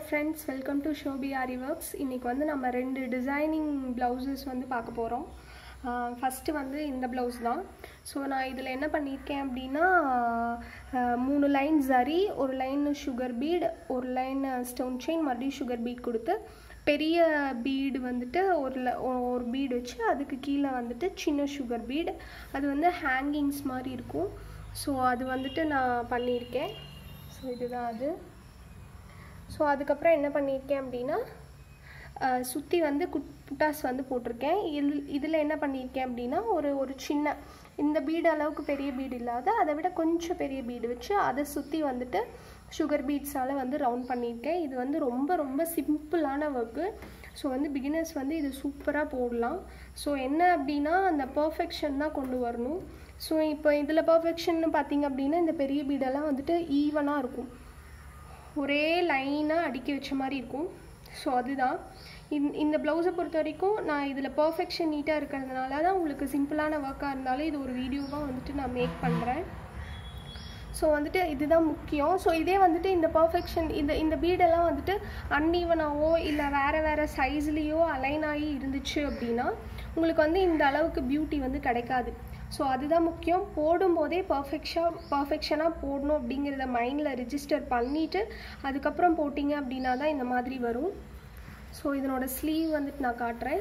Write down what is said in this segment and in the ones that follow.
friends welcome to Shobi Aari works இன்றைக்கி வந்து நம்ம ரெண்டு டிசைனிங் ப்ளவுசஸ் வந்து பார்க்க போகிறோம் ஃபஸ்ட்டு வந்து இந்த ப்ளவுஸ் தான் ஸோ நான் இதில் என்ன பண்ணியிருக்கேன் அப்படின்னா ஆஹ், மூணு லைன் சரி ஒரு லைன் சுகர் பீட் ஒரு லைன் ஸ்டோன் செயின் மறுபடியும் சுகர் பீட் கொடுத்து பெரிய பீடு வந்துட்டு ஒரு ல- ஒ- ஒரு பீடு வச்சு அதுக்கு கீழே வந்துட்டு சின்ன சுகர் பீடு அது வந்து ஹேங்கிங்ஸ் மாதிரி இருக்கும் ஸோ அது வந்துட்டு நான் பண்ணியிருக்கேன் ஸோ இதுதான் அது ஸோ அதுக்கப்புறம் என்ன பண்ணியிருக்கேன் அப்படின்னா சுற்றி வந்து குட் புட்டாஸ் வந்து போட்டிருக்கேன் இதில் இதில் என்ன பண்ணியிருக்கேன் அப்படின்னா ஒரு ஒரு சின்ன இந்த பீடு அளவுக்கு பெரிய பீடு இல்லாத அதை விட கொஞ்சம் பெரிய பீடு வச்சு அதை சுற்றி வந்துட்டு சுகர் பீட்ஸால் வந்து ரவுண்ட் பண்ணியிருக்கேன் இது வந்து ரொம்ப ரொம்ப சிம்பிளான ஒர்க்கு ஸோ வந்து பிகினர்ஸ் வந்து இது சூப்பராக போடலாம் ஸோ என்ன அப்படின்னா அந்த பர்ஃபெக்ஷன் தான் கொண்டு வரணும் ஸோ இப்போ இதில் பர்ஃபெக்ஷன் பார்த்தீங்க அப்படின்னா இந்த பெரிய பீடெல்லாம் வந்துட்டு ஈவனாக இருக்கும் ஒரே லைனாக அடுக்கி வச்ச மாதிரி இருக்கும் ஸோ அதுதான் இந்த இந்த ப்ளவுஸை பொறுத்த வரைக்கும் நான் இதில் பர்ஃபெக்ஷன் நீட்டாக இருக்கிறதுனால தான் உங்களுக்கு சிம்பிளான ஒர்க்காக இருந்தாலும் இது ஒரு வீடியோவாக வந்துட்டு நான் மேக் பண்ணுறேன் ஸோ வந்துட்டு இதுதான் முக்கியம் ஸோ இதே வந்துட்டு இந்த பர்ஃபெக்ஷன் இந்த இந்த பீடெல்லாம் வந்துட்டு அன்ஈவனாவோ இல்லை வேறு வேறு சைஸ்லேயோ அலைன் ஆகி இருந்துச்சு அப்படின்னா உங்களுக்கு வந்து இந்த அளவுக்கு பியூட்டி வந்து கிடைக்காது ஸோ அதுதான் முக்கியம் போடும்போதே பர்ஃபெக்ஷாக பர்ஃபெக்ஷனாக போடணும் அப்படிங்கிறத மைண்டில் ரிஜிஸ்டர் பண்ணிவிட்டு அதுக்கப்புறம் போட்டிங்க அப்படின்னா தான் இந்த மாதிரி வரும் ஸோ இதனோட ஸ்லீவ் வந்துட்டு நான் காட்டுறேன்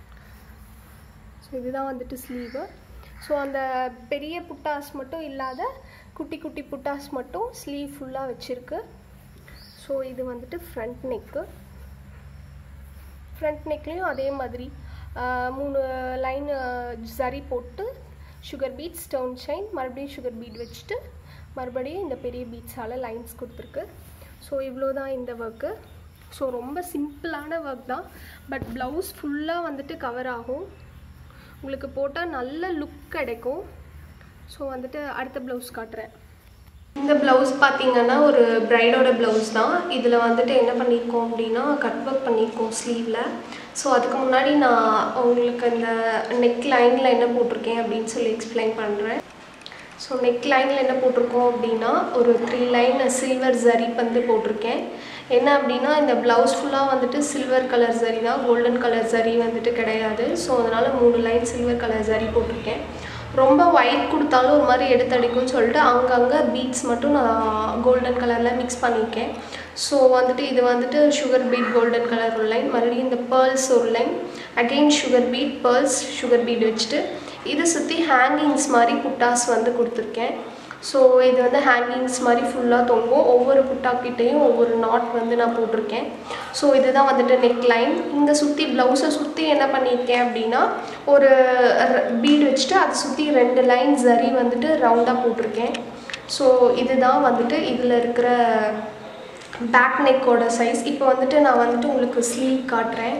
ஸோ இதுதான் வந்துட்டு ஸ்லீவு ஸோ அந்த பெரிய புட்டாஸ் மட்டும் இல்லாத குட்டி குட்டி புட்டாஸ் மட்டும் ஸ்லீவ் ஃபுல்லாக வச்சுருக்கு ஸோ இது வந்துட்டு ஃப்ரண்ட் நெக்கு ஃப்ரண்ட் நெக்லேயும் அதே மாதிரி ஆஹ், மூணு லைன் சரி போட்டு சுகர் பீட் ஸ்டோன் செயின் மறுபடியும் சுகர் பீட் வச்சுட்டு மறுபடியும் இந்த பெரிய பீட்ஸால் லைன்ஸ் கொடுத்துருக்கு ஸோ இவ்வளோ தான் இந்த ஒர்க்கு ஸோ ரொம்ப சிம்பிளான ஒர்க் தான் பட் ப்ளவுஸ் ஃபுல்லாக வந்துட்டு கவர் ஆகும் உங்களுக்கு போட்டால் நல்ல லுக் கிடைக்கும் ஸோ வந்துட்டு அடுத்த ப்ளவுஸ் காட்டுறேன் இந்த ப்ளவுஸ் பார்த்தீங்கன்னா ஒரு பிரைடோட ப்ளவுஸ் தான் இதில் வந்துட்டு என்ன பண்ணியிருக்கோம் அப்படின்னா கட் ஒர்க் பண்ணியிருக்கோம் ஸ்லீவில் ஸோ அதுக்கு முன்னாடி நான் உங்களுக்கு இந்த நெக் லைனில் என்ன போட்டிருக்கேன் அப்படின்னு சொல்லி எக்ஸ்பிளைன் பண்ணுறேன் ஸோ நெக் லைனில் என்ன போட்டிருக்கோம் அப்படின்னா ஒரு த்ரீ லைன் சில்வர் ஜரி வந்து போட்டிருக்கேன் என்ன அப்படின்னா இந்த ப்ளவுஸ் ஃபுல்லாக வந்துட்டு சில்வர் கலர் ஜரி தான் கோல்டன் கலர் ஜரி வந்துட்டு கிடையாது ஸோ அதனால் மூணு லைன் சில்வர் கலர் ஜரி போட்டிருக்கேன் ரொம்ப ஒயிட் கொடுத்தாலும் ஒரு மாதிரி எடுத்தடிக்கும்னு சொல்லிட்டு அங்கங்கே பீட்ஸ் மட்டும் நான் கோல்டன் கலரில் மிக்ஸ் பண்ணியிருக்கேன் ஸோ வந்துட்டு இது வந்துட்டு சுகர் பீட் கோல்டன் கலர் ஒரு லைன் மறுபடியும் இந்த பேர்ல்ஸ் ஒரு line again sugar bead pearls sugar bead வச்சுட்டு இதை சுற்றி ஹேங்கிங்ஸ் மாதிரி புட்டாஸ் வந்து கொடுத்துருக்கேன் ஸோ இது வந்து ஹேங்கிங்ஸ் மாதிரி ஃபுல்லாக தொங்கும் ஒவ்வொரு புட்டாக்கிட்டேயும் ஒவ்வொரு நாட் வந்து நான் போட்டிருக்கேன் ஸோ இதுதான் வந்துட்டு நெக் லைன் இங்கே சுற்றி ப்ளவுஸை சுற்றி என்ன பண்ணியிருக்கேன் அப்படின்னா ஒரு பீடு வச்சுட்டு அதை சுற்றி ரெண்டு லைன் சரி வந்துட்டு ரவுண்டாக போட்டிருக்கேன் ஸோ இதுதான் வந்துட்டு இதில் இருக்கிற பேக் நெக்கோட சைஸ் இப்போ வந்துட்டு நான் வந்துட்டு உங்களுக்கு ஸ்லீவ் காட்டுறேன்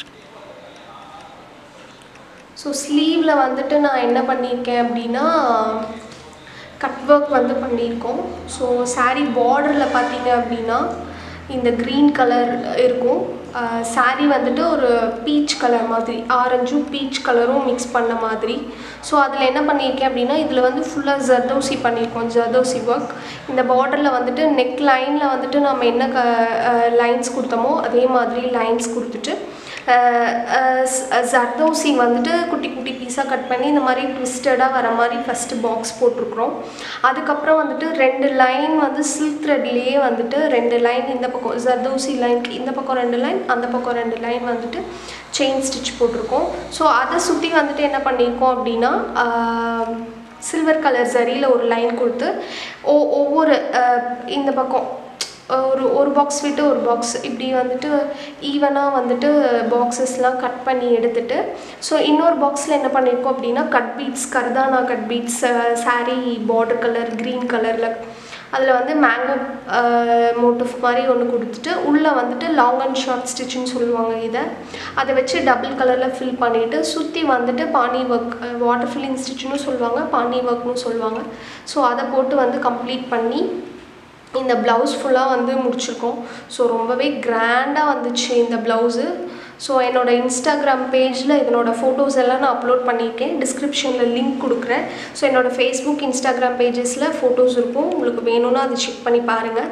ஸோ ஸ்லீவில் வந்துட்டு நான் என்ன பண்ணியிருக்கேன் அப்படின்னா கட் ஒர்க் வந்து பண்ணியிருக்கோம் ஸோ saree பார்டரில் பார்த்தீங்க அப்படின்னா இந்த க்ரீன் கலர் இருக்கும் saree வந்துட்டு ஒரு பீச் கலர் மாதிரி ஆரஞ்சும் பீச் கலரும் மிக்ஸ் பண்ண மாதிரி ஸோ அதில் என்ன பண்ணியிருக்கேன் அப்படின்னா இதில் வந்து ஃபுல்லாக ஜர்தோசி பண்ணியிருக்கோம் ஜர்தோசி ஒர்க் இந்த பார்டரில் வந்துட்டு நெக் லைனில் வந்துட்டு நம்ம என்ன க லைன்ஸ் கொடுத்தோமோ அதே மாதிரி லைன்ஸ் கொடுத்துட்டு ஜர்தோசி வந்துட்டு குட்டி குட்டி பீஸாக கட் பண்ணி இந்த மாதிரி ட்விஸ்டடாக வர மாதிரி ஃபஸ்ட்டு பாக்ஸ் போட்டிருக்கிறோம் அதுக்கப்புறம் வந்துட்டு ரெண்டு லைன் வந்து சில்க் த்ரெட்லேயே வந்துட்டு ரெண்டு லைன் இந்த பக்கம் ஜர்தோசி லைனுக்கு இந்த பக்கம் ரெண்டு லைன் அந்த பக்கம் ரெண்டு லைன் வந்துட்டு செயின் ஸ்டிச் போட்டிருக்கோம் ஸோ அதை சுற்றி வந்துட்டு என்ன பண்ணியிருக்கோம் அப்படின்னா சில்வர் கலர் சரியில் ஒரு லைன் கொடுத்து ஒ ஒவ்வொரு ஆஹ், இந்த பக்கம் ஒரு ஒரு பாக்ஸ் விட்டு ஒரு பாக்ஸ் இப்படி வந்துட்டு ஈவனாக வந்துட்டு பாக்ஸஸ்லாம் கட் பண்ணி எடுத்துட்டு ஸோ இன்னொரு பாக்ஸில் என்ன பண்ணியிருக்கோம் அப்படின்னா கட் பீட்ஸ் கர்தானா cut beads saree border colour green கலரில் அதில் வந்து மேங்கோ மோட்டிவ் மாதிரி ஒன்று கொடுத்துட்டு உள்ளே வந்துட்டு லாங் அண்ட் ஷார்ட் ஸ்டிச்சுன்னு சொல்லுவாங்க இதை அதை வச்சு டபுள் கலரில் ஃபில் பண்ணிவிட்டு சுற்றி வந்துட்டு பானி ஒர்க் வாட்டர் ஃபில்லிங் ஸ்டிச்சுன்னு சொல்லுவாங்க பானி ஒர்க்னு சொல்லுவாங்க ஸோ அதை போட்டு வந்து கம்ப்ளீட் பண்ணி இந்த ப்ளவுஸ் ஃபுல்லாக வந்து முடிச்சிருக்கோம் ஸோ ரொம்பவே கிராண்டாக வந்துச்சு இந்த ப்ளவுஸு ஸோ என்னோட இன்ஸ்டாகிராம் பேஜில் இதனோட ஃபோட்டோஸ் எல்லாம் நான் அப்லோட் பண்ணியிருக்கேன் டிஸ்கிரிப்ஷனில் லிங்க் கொடுக்குறேன் ஸோ என்னோட ஃபேஸ்புக் இன்ஸ்டாகிராம் பேஜஸில் ஃபோட்டோஸ் இருக்கும் உங்களுக்கு வேணும்னா அதை செக் பண்ணி பாருங்கள்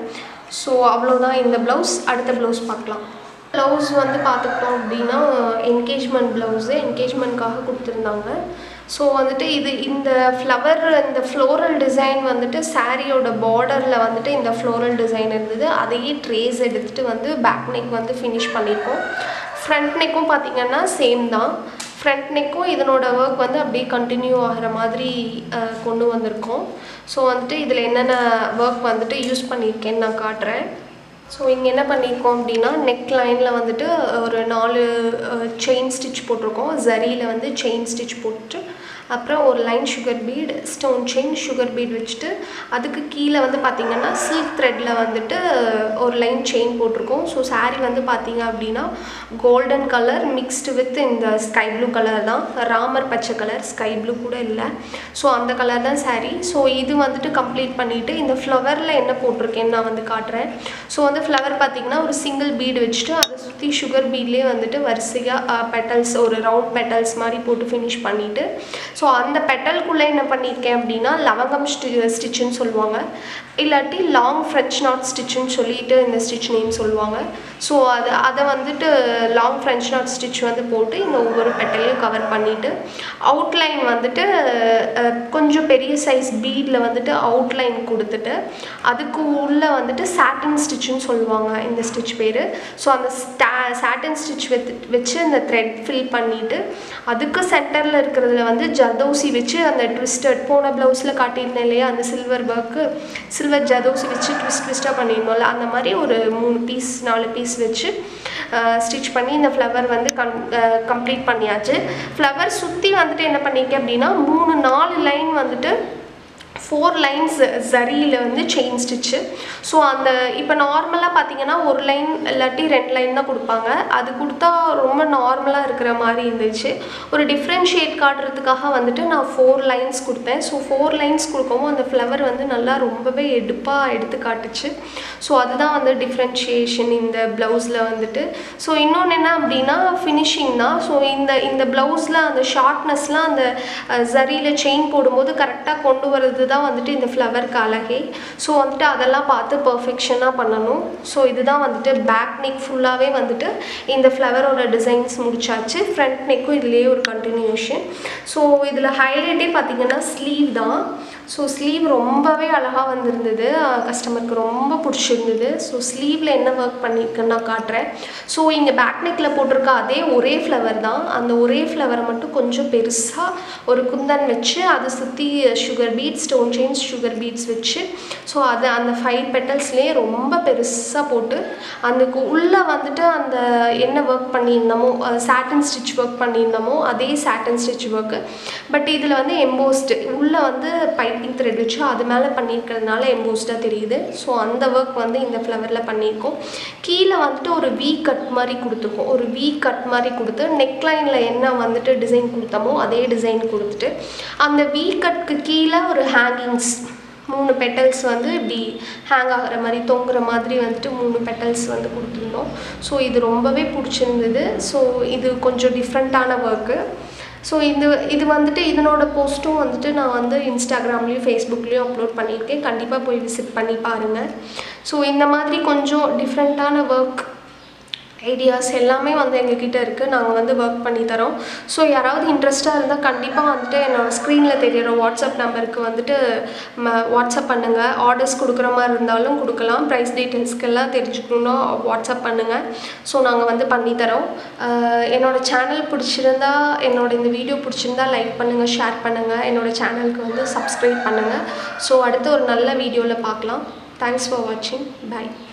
ஸோ அவ்வளோதான் இந்த ப்ளவுஸ் அடுத்த ப்ளவுஸ் பார்க்கலாம் ப்ளவுஸ் வந்து பார்த்துக்கிட்டோம் அப்படின்னா என்கேஜ்மெண்ட் ப்ளவுஸு என்கேஜ்மெண்ட்காக கொடுத்துருந்தாங்க ஸோ வந்துட்டு இது இந்த ஃப்ளவர் இந்த ஃப்ளோரல் டிசைன் வந்துட்டு சாரியோட பார்டரில் வந்துட்டு இந்த ஃப்ளோரல் டிசைன் இருந்தது அதையே ட்ரேஸ் எடுத்துகிட்டு வந்து பேக் நெக் வந்து ஃபினிஷ் பண்ணியிருக்கோம் ஃப்ரண்ட் நெக்கும் பார்த்திங்கன்னா சேம் தான் ஃப்ரண்ட் நெக்கும் இதனோட ஒர்க் வந்து அப்படியே கண்டினியூ ஆகிற மாதிரி அஹ், கொண்டு வந்திருக்கோம் ஸோ வந்துட்டு இதில் என்னென்ன ஒர்க் வந்துட்டு யூஸ் பண்ணியிருக்கேன்னு நான் காட்டுறேன் ஸோ இங்கே என்ன பண்ணியிருக்கோம் அப்படின்னா நெக் லைனில் வந்துட்டு ஒரு நாலு செயின் ஸ்டிச் போட்டிருக்கோம் ஜரியில் வந்து செயின் ஸ்டிச் போட்டு அப்புறம் ஒரு line sugar bead stone chain sugar bead வச்சுட்டு அதுக்கு கீழே வந்து பார்த்திங்கன்னா சில்க் த்ரெட்டில் வந்துட்டு ஒரு லைன் செயின் போட்டிருக்கோம் ஸோ saree வந்து பார்த்தீங்க அப்படின்னா கோல்டன் கலர் மிக்ஸ்டு வித் இந்த ஸ்கை ப்ளூ கலர் தான் ராமர் பச்சை கலர் ஸ்கை ப்ளூ கூட இல்லை ஸோ அந்த கலர் தான் saree ஸோ இது வந்துட்டு கம்ப்ளீட் பண்ணிவிட்டு இந்த ஃப்ளவரில் என்ன போட்டிருக்கேன்னு நான் வந்து காட்டுறேன் ஸோ வந்து ஃப்ளவர் பார்த்தீங்கன்னா ஒரு சிங்கிள் பீடு வச்சுட்டு அதை சுற்றி சுகர் பீட்லேயே வந்துட்டு வரிசையாக பெட்டல்ஸ் ஒரு ரவுண்ட் பெட்டல்ஸ் மாதிரி போட்டு ஃபினிஷ் பண்ணிவிட்டு ஸோ அந்த பெட்டல்குள்ளே என்ன பண்ணியிருக்கேன் அப்படின்னா லவங்கம் ஸ்டி ஸ்டிச்சுன்னு சொல்லுவாங்க இல்லாட்டி லாங் ஃப்ரெஞ்ச் நாட் ஸ்டிச்சுன்னு சொல்லிட்டு இந்த ஸ்டிச் நேம் சொல்லுவாங்க ஸோ அது அதை வந்துட்டு லாங் ஃப்ரெஞ்ச் நாட் ஸ்டிச் வந்து போட்டு இந்த ஒவ்வொரு பெட்டலையும் கவர் பண்ணிவிட்டு அவுட்லைன் வந்துட்டு அஹ், கொஞ்சம் பெரிய சைஸ் பீடில் வந்துட்டு அவுட்லைன் கொடுத்துட்டு அதுக்கு உள்ளே வந்துட்டு சாட்டின் ஸ்டிச்சுன்னு சொல்லுவாங்க இந்த ஸ்டிச் பேர் ஸோ அந்த ஸ்டா சாட்டின் ஸ்டிச் வெத்து வச்சு அந்த த்ரெட் ஃபில் பண்ணிவிட்டு அதுக்கு சென்டரில் இருக்கிறதுல வந்து ஜர்தோசி வச்சு அந்த ட்விஸ்டட் போன ப்ளவுஸில் காட்டியிருந்தேன் இல்லையா அந்த சில்வர் ஒர்க்கு சில்வர் ஜர்தோசி வச்சு ட்விஸ்ட் ட்விஸ்ட்டாக பண்ணியிருந்தோம்ல அந்த மாதிரி ஒரு மூணு பீஸ் நாலு பீஸ் வச்சு ஸ்டிச் பண்ணி இந்த ஃப்ளவர் வந்து கம் கம்ப்ளீட் பண்ணியாச்சு ஃப்ளவர் சுற்றி வந்துட்டு என்ன பண்ணியிருக்கேன் அப்படின்னா மூணு நாலு லைன் வந்துட்டு ஃபோர் லைன்ஸ் ஜரியில் வந்து செயின் ஸ்டிச்சு ஸோ அந்த இப்போ நார்மலாக பார்த்தீங்கன்னா ஒரு லைன் இல்லாட்டி ரெண்டு லைன் தான் கொடுப்பாங்க அது கொடுத்தா ரொம்ப நார்மலாக இருக்கிற மாதிரி இருந்துச்சு ஒரு டிஃப்ரென்ஷியேட் காட்டுறதுக்காக வந்துட்டு நான் ஃபோர் லைன்ஸ் கொடுத்தேன் ஸோ ஃபோர் லைன்ஸ் கொடுக்கவும் அந்த ஃப்ளவர் வந்து நல்லா ரொம்பவே எடுப்பாக எடுத்து காட்டுச்சு ஸோ அதுதான் வந்து டிஃப்ரென்ஷியேஷன் இந்த ப்ளவுஸில் வந்துட்டு ஸோ இன்னொன்று என்ன அப்படின்னா ஃபினிஷிங் தான் ஸோ இந்த இந்த ப்ளவுஸில் அந்த ஷார்ட்னஸ்லாம் அந்த ஜரியில் செயின் போடும்போது கரெக்டாக கொண்டு வர்றது தான் வந்துட்டு இந்த ஃப்ளவருக்கு அழகே ஸோ வந்துட்டு அதெல்லாம் பார்த்து பர்ஃபெக்ஷனாக பண்ணணும் ஸோ இதுதான் வந்துட்டு பேக் நெக் ஃபுல்லாகவே வந்துட்டு இந்த ஃப்ளவரோட டிசைன்ஸ் முடிச்சாச்சு ஃப்ரண்ட் நெக்கும் இதுலேயே ஒரு கண்டினியூஷன் ஸோ இதில் ஹைலைட்டே பார்த்தீங்கன்னா ஸ்லீவ் தான் ஸோ ஸ்லீவ் ரொம்பவே அழகாக வந்திருந்தது கஸ்டமருக்கு ரொம்ப பிடிச்சிருந்தது ஸோ ஸ்லீவில் என்ன ஒர்க் பண்ணியிருக்குன்னு நான் காட்டுறேன் ஸோ இங்கே பேக் நெக்கில் போட்டிருக்க அதே ஒரே ஃப்ளவர் தான் அந்த ஒரே ஃப்ளவரை மட்டும் கொஞ்சம் பெருசாக ஒரு குந்தன் வச்சு அதை சுற்றி sugar beads stone chains sugar beads வச்சு ஸோ அது அந்த ஃபைவ் பெட்டல்ஸ்லேயே ரொம்ப பெருசாக போட்டு அதுக்கு உள்ளே வந்துட்டு அந்த என்ன ஒர்க் பண்ணியிருந்தோமோ சாட்டன் ஸ்டிச் ஒர்க் பண்ணியிருந்தோமோ அதே சாட்டன் ஸ்டிச் ஒர்க்கு பட் இதில் வந்து எம்போஸ்டு உள்ளே வந்து பைப்பிங் த்ரெட் வச்சு அது மேலே பண்ணியிருக்கிறதுனால எம்போஸ்டாக தெரியுது ஸோ அந்த ஒர்க் வந்து இந்த ஃப்ளவரில் பண்ணியிருக்கோம் கீழே வந்துட்டு ஒரு வி கட் மாதிரி கொடுத்துருக்கோம் ஒரு வி கட் மாதிரி கொடுத்து நெக்லைனில் என்ன வந்துட்டு டிசைன் கொடுத்தோமோ அதே டிசைன் கொடுத்துட்டு அந்த வி கட்க்கு கீழே ஒரு ஹேங்கிங்ஸ் மூணு பெட்டல்ஸ் வந்து இப்படி ஹேங் ஆகிற மாதிரி தொங்குற மாதிரி வந்துட்டு மூணு பெட்டல்ஸ் வந்து கொடுத்துருந்தோம் ஸோ இது ரொம்பவே பிடிச்சிருந்தது ஸோ இது கொஞ்சம் டிஃப்ரெண்ட்டான ஒர்க்கு ஸோ இது இது வந்துட்டு இதனோட போஸ்ட்டும் வந்துட்டு நான் வந்து இன்ஸ்டாகிராம்லேயும் ஃபேஸ்புக்லேயும் அப்லோட் பண்ணியிருக்கேன் கண்டிப்பாக போய் விசிட் பண்ணி பாருங்கள் ஸோ இந்த மாதிரி கொஞ்சம் டிஃப்ரெண்ட்டான ஒர்க் ஐடியாஸ் எல்லாமே வந்து எங்ககிட்ட இருக்குது நாங்கள் வந்து ஒர்க் பண்ணி தரோம் ஸோ யாராவது இன்ட்ரெஸ்ட்டாக இருந்தால் கண்டிப்பாக வந்துட்டு என்னோடய ஸ்க்ரீனில் தெரியிற வாட்ஸ்அப் நம்பருக்கு வந்துட்டு ம வாட்ஸ்அப் பண்ணுங்கள் ஆர்டர்ஸ் கொடுக்குற மாதிரி இருந்தாலும் கொடுக்கலாம் ப்ரைஸ் டீட்டெயில்ஸ்க்கெல்லாம் தெரிஞ்சுக்கணுன்னா வாட்ஸ்அப் பண்ணுங்கள் ஸோ நாங்கள் வந்து பண்ணி தரோம் அஹ் என்னோட சேனல் பிடிச்சிருந்தா என்னோட இந்த வீடியோ பிடிச்சிருந்தா லைக் பண்ணுங்கள் ஷேர் பண்ணுங்கள் என்னோட சேனலுக்கு வந்து சப்ஸ்கிரைப் பண்ணுங்கள் ஸோ அடுத்து ஒரு நல்ல வீடியோவில் பார்க்கலாம் தேங்க்ஸ் ஃபார் வாட்சிங் பை